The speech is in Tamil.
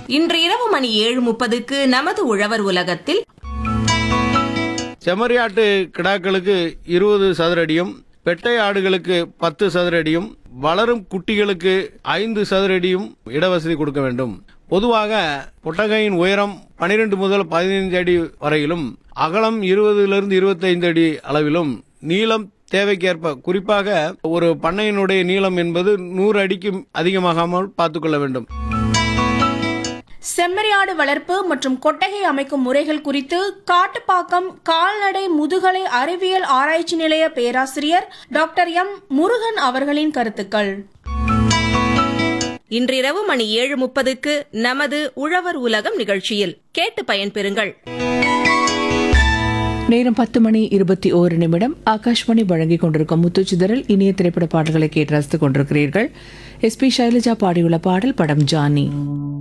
இன்று இரவு மணி ஏழு முப்பதுக்கு நமது உழவர் உலகத்தில் செம்மறியாட்டு கிடாக்களுக்கு இருபது சதுரடியும் பெட்டை ஆடுகளுக்கு பத்து சதுரடியும் வளரும் குட்டிகளுக்கு ஐந்து சதுரடியும் இடவசதி கொடுக்க வேண்டும் பொதுவாக பொட்டகையின் உயரம் 12 முதல் பதினைந்து அடி வரையிலும் அகலம் இருபதிலிருந்து இருபத்தைந்து அடி அளவிலும் நீளம் தேவைக்கேற்ப குறிப்பாக ஒரு பண்ணையினுடைய நீளம் என்பது நூறு அடிக்கு அதிகமாகாமல் பார்த்துக்கொள்ள வேண்டும் செம்மறியாடு வளர்ப்பு மற்றும் கொட்டகை அமைக்கும் முறைகள் குறித்து காட்டுப்பாக்கம் கால்நடை முதுகலை அறிவியல் ஆராய்ச்சி நிலைய பேராசிரியர் டாக்டர் எம் முருகன் அவர்களின் கருத்துக்கள் இன்றிரவு மணி ஏழு முப்பதுக்கு நமது உழவர் உலகம் நிகழ்ச்சியில் கேட்டு பயன்பெறுங்கள் நேரம் பத்து மணி இருபத்தி ஓரு நிமிடம் ஆகாஷ்வாணி வழங்கிக் கொண்டிருக்கும் முத்துச்சிதறல் இனிய திரைப்பட பாடல்களை கேட்டு ரசித்துக் கொண்டிருக்கிறீர்கள் எஸ்பி சைலஜா பாடியுள்ள பாடல் படம் ஜானி